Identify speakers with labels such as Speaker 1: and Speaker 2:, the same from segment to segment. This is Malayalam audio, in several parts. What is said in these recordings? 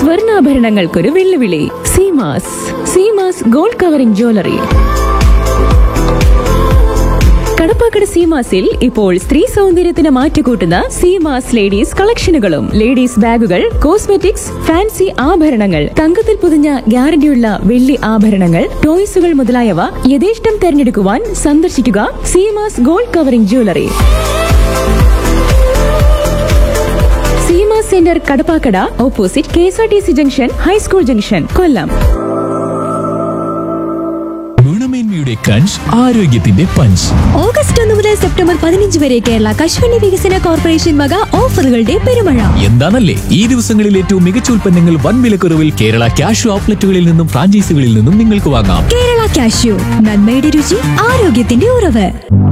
Speaker 1: സ്വർണ്ണാഭരണങ്ങൾക്കൊരു വെല്ലുവിളി Seemas Seemas gold covering jewellery Kadappakada സീമാസിൽ ഇപ്പോൾ സ്ത്രീ സൗന്ദര്യത്തിന് മാറ്റുകൂട്ടുന്ന സീമാസ് ലേഡീസ് കളക്ഷനുകളും ലേഡീസ് ബാഗുകൾ കോസ്മെറ്റിക്സ് ഫാൻസി ആഭരണങ്ങൾ തങ്കത്തിൽ പൊതിഞ്ഞ ഗ്യാരണ്ടിയുള്ള വെള്ളി ആഭരണങ്ങൾ ടോയ്സുകൾ മുതലായവ യഥേഷ്ടം തെരഞ്ഞെടുക്കുവാൻ സന്ദർശിക്കുക Seemas gold covering jewellery Seema centre Kadappakada opposite K S R T C junction high school junction Kollam
Speaker 2: ഗുണമേന്മയുടെ കഞ്ച് ആരോഗ്യത്തിന്റെ പഞ്ച്
Speaker 3: ഓഗസ്റ്റ് ഒന്ന് മുതൽ സെപ്റ്റംബർ പതിനഞ്ച് വരെ കേരള കശുവണ്ടി വികസന കോർപ്പറേഷൻ വക ഓഫറുകളുടെ പെരുമഴ
Speaker 2: എന്താണല്ലേ ഈ ദിവസങ്ങളിൽ ഏറ്റവും മികച്ച ഉൽപ്പന്നങ്ങൾ വൻ വിലക്കുറവിൽ കേരള ക്യാഷ് ഔട്ട്ലെറ്റുകളിൽ നിന്നും ഫ്രാഞ്ചൈസികളിൽ നിന്നും നിങ്ങൾക്ക് വാങ്ങാം
Speaker 3: കേരള കാഷ്യൂ നന്മയുടെ രുചി ആരോഗ്യത്തിന്റെ ഉറവ്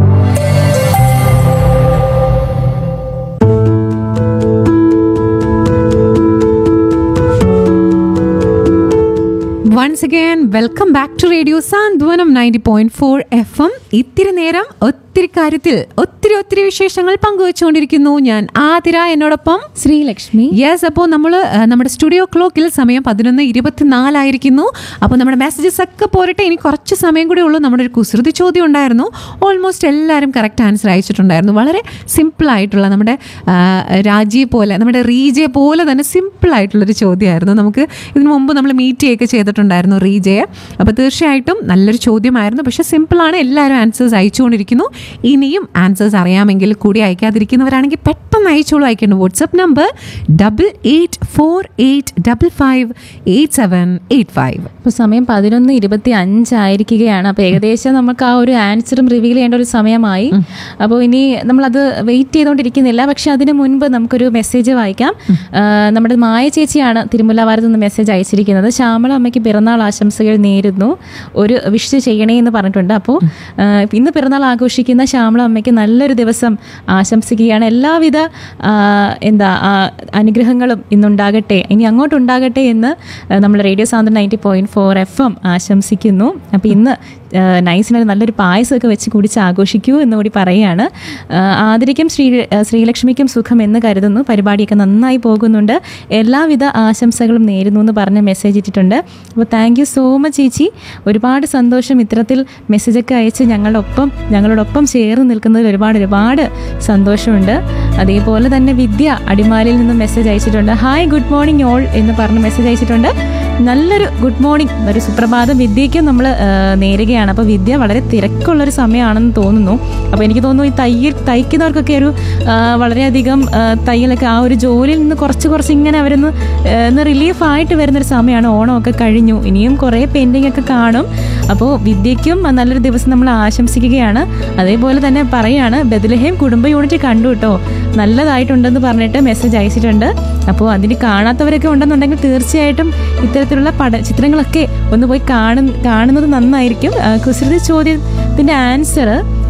Speaker 4: once again welcome back to radio Santhwanam ninety point four F M ഇത്തിരി നേരം ഒത്തിരി കാര്യത്തിൽ ഒത്തിരി ഒത്തിരി വിശേഷങ്ങൾ പങ്കുവച്ചുകൊണ്ടിരിക്കുന്നു ഞാൻ ആതിര എന്നോടൊപ്പം
Speaker 1: ശ്രീലക്ഷ്മി
Speaker 4: യെസ് അപ്പോൾ നമ്മൾ നമ്മുടെ സ്റ്റുഡിയോ ക്ലോക്കിൽ സമയം പതിനൊന്ന് ഇരുപത്തിനാലായിരിക്കുന്നു അപ്പോൾ നമ്മുടെ മെസ്സേജസ് ഒക്കെ പോരട്ടെ ഇനി കുറച്ച് സമയം കൂടി ഉള്ളൂ നമ്മുടെ ഒരു കുസൃതി ചോദ്യം ഉണ്ടായിരുന്നു ഓൾമോസ്റ്റ് എല്ലാവരും കറക്റ്റ് ആൻസർ അയച്ചിട്ടുണ്ടായിരുന്നു വളരെ സിമ്പിൾ ആയിട്ടുള്ള നമ്മുടെ ആ, രാജിയെ പോലെ നമ്മുടെ റീജയെ പോലെ തന്നെ സിമ്പിൾ ആയിട്ടുള്ളൊരു ചോദ്യമായിരുന്നു നമുക്ക് ഇതിനു മുമ്പ് നമ്മൾ മീറ്റ് ചെയ്യുകയൊക്കെ ചെയ്തിട്ടുണ്ടായിരുന്നു റീജയെ അപ്പോൾ തീർച്ചയായിട്ടും നല്ലൊരു ചോദ്യമായിരുന്നു പക്ഷേ സിമ്പിളാണ് എല്ലാവരും ആൻസേഴ്സ് അയച്ചുകൊണ്ടിരിക്കുന്നു ഇനിയും ആൻസേഴ്സ് അറിയാമെങ്കിൽ കൂടി അയക്കാതിരിക്കുന്നവരാണെങ്കിൽ പെട്ടെന്ന് അയച്ചോളൂ അയക്കേണ്ട WhatsApp number double eight four eight double five eight seven eight five
Speaker 1: ഇപ്പോൾ സമയം പതിനൊന്ന് ഇരുപത്തി അഞ്ചായിരിക്കുകയാണ് അപ്പോൾ ഏകദേശം നമുക്ക് ആ ഒരു ആൻസറും റിവീൽ ചെയ്യേണ്ട ഒരു സമയമായി അപ്പോൾ ഇനി നമ്മളത് വെയിറ്റ് ചെയ്തുകൊണ്ടിരിക്കുന്നില്ല പക്ഷെ അതിന് മുൻപ് നമുക്കൊരു മെസ്സേജ് വായിക്കാം ആ, നമ്മുടെ മായ ചേച്ചിയാണ് തിരുമുല്ലവാരത്ത് നിന്ന് മെസ്സേജ് അയച്ചിരിക്കുന്നത് ശ്യാമള അമ്മയ്ക്ക് പിറന്നാൾ ആശംസകൾ നേരുന്നു ഒരു വിഷ് ചെയ്യണേ എന്ന് പറഞ്ഞിട്ടുണ്ട് അപ്പോൾ ആ, ഇന്ന് പിറന്നാൾ ആഘോഷിക്കുന്ന ശ്യാമള അമ്മയ്ക്ക് നല്ലൊരു ദിവസം ആശംസിക്കുകയാണ് എല്ലാവിധ ആ, എന്താ ആ, അനുഗ്രഹങ്ങളും ഇന്നുണ്ടാകട്ടെ ഇനി അങ്ങോട്ടുണ്ടാകട്ടെ എന്ന് ആ, നമ്മൾ radio Santhwanam ninety point four F M ആശംസിക്കുന്നു അപ്പോൾ ഇന്ന് ആ, നൈസിനൊരു നല്ലൊരു പായസമൊക്കെ വെച്ച് കുടിച്ച് ആഘോഷിക്കൂ എന്ന് കൂടി പറയുകയാണ് ആ, ആദരിക്കും ശ്രീ ആ, ശ്രീലക്ഷ്മിക്കും സുഖം എന്ന് കരുതുന്നു പരിപാടിയൊക്കെ നന്നായി പോകുന്നുണ്ട് എല്ലാവിധ ആശംസകളും നേരുന്നു എന്ന് പറഞ്ഞ് മെസ്സേജ് ഇട്ടിട്ടുണ്ട് അപ്പോൾ താങ്ക് യു സോ മച്ച് ചേച്ചി ഒരുപാട് സന്തോഷം ഇത്തരത്തിൽ മെസ്സേജൊക്കെ അയച്ച് ഞങ്ങളൊപ്പം ഞങ്ങളോടൊപ്പം ചേർന്ന് നിൽക്കുന്നതിൽ ഒരുപാട് ഒരുപാട് സന്തോഷമുണ്ട് അതേപോലെ തന്നെ വിദ്യ അടിമാലിയിൽ നിന്ന് മെസ്സേജ് അയച്ചിട്ടുണ്ട് ഹായ് ഗുഡ് മോർണിംഗ് ഓൾ എന്ന് പറഞ്ഞ് മെസ്സേജ് അയച്ചിട്ടുണ്ട് നല്ലൊരു ഗുഡ് മോർണിംഗ് ഒരു സുപ്രഭാതം വിദ്യയ്ക്കും നമ്മൾ നേരുകയാണ് അപ്പോൾ വിദ്യ വളരെ തിരക്കുള്ളൊരു സമയമാണെന്ന് തോന്നുന്നു അപ്പോൾ എനിക്ക് തോന്നുന്നു ഈ തയ്യൽ തയ്ക്കുന്നവർക്കൊക്കെ ഒരു ആ, വളരെയധികം ആ, തയ്യലൊക്കെ ആ ഒരു ജോലിയിൽ നിന്ന് കുറച്ച് കുറച്ച് ഇങ്ങനെ അവരൊന്ന് ആ, ഒന്ന് റിലീഫ് ആയിട്ട് വരുന്നൊരു സമയമാണ് ഓണമൊക്കെ കഴിഞ്ഞു ഇനിയും കുറേ പെൻഡിങ് ഒക്കെ കാണും അപ്പോൾ വിദ്യയ്ക്കും നല്ലൊരു ദിവസം നമ്മൾ ആശംസിക്കുകയാണ് അതേപോലെ തന്നെ പറയാണ് ബദലഹേം കുടുംബ യൂണിറ്റ് കണ്ടു കേട്ടോ നല്ലതായിട്ടുണ്ടെന്ന് പറഞ്ഞിട്ട് മെസ്സേജ് അയച്ചിട്ടുണ്ട് അപ്പോൾ അതിന് കാണാത്തവരൊക്കെ ഉണ്ടെന്നുണ്ടെങ്കിൽ തീർച്ചയായിട്ടും ഇത്തരത്തിലുള്ള പട ചിത്രങ്ങളൊക്കെ ഒന്ന് പോയി കാണു കാണുന്നത് നന്നായിരിക്കും ആ, കുസൃതി ചോദ്യത്തിൻ്റെ ആൻസർ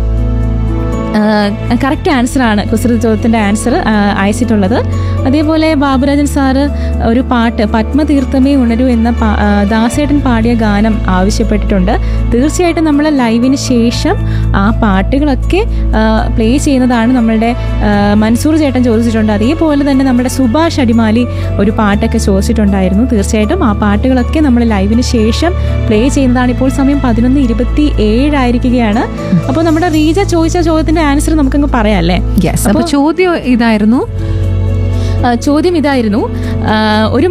Speaker 1: കറക്റ്റ് ആൻസറാണ് കുസൃതി ചോദ്യത്തിൻ്റെ ആൻസർ അയച്ചിട്ടുള്ളത് അതേപോലെ ബാബുരാജൻ സാറ് ഒരു പാട്ട് പത്മതീർത്ഥമേ ഉണരൂ എന്ന പാ- ആ, ദാസേട്ടൻ പാടിയ ഗാനം ആവശ്യപ്പെട്ടിട്ടുണ്ട് തീർച്ചയായിട്ടും നമ്മൾ ലൈവിന് ശേഷം ആ പാട്ടുകളൊക്കെ പ്ലേ ചെയ്യുന്നതാണ് നമ്മളുടെ ആ, മൻസൂർ ചേട്ടൻ ചോദിച്ചിട്ടുണ്ട് അതേപോലെ തന്നെ നമ്മുടെ സുഭാഷ് അടിമാലി ഒരു പാട്ടൊക്കെ ചോദിച്ചിട്ടുണ്ടായിരുന്നു തീർച്ചയായിട്ടും ആ പാട്ടുകളൊക്കെ നമ്മൾ ലൈവിന് ശേഷം പ്ലേ ചെയ്യുന്നതാണ് ഇപ്പോൾ സമയം പതിനൊന്ന് ഇരുപത്തി ഏഴായിരിക്കുകയാണ് അപ്പോൾ നമ്മുടെ റീജ ചോദിച്ച ചോദ്യത്തിന്റെ ആൻസർ നമുക്കങ്ങ് പറയാം അല്ലേ
Speaker 4: യെസ് അപ്പോൾ ചോദ്യം ഇതായിരുന്നു
Speaker 1: ആ, ചോദ്യം ഇതായിരുന്നു ആ, ഒരു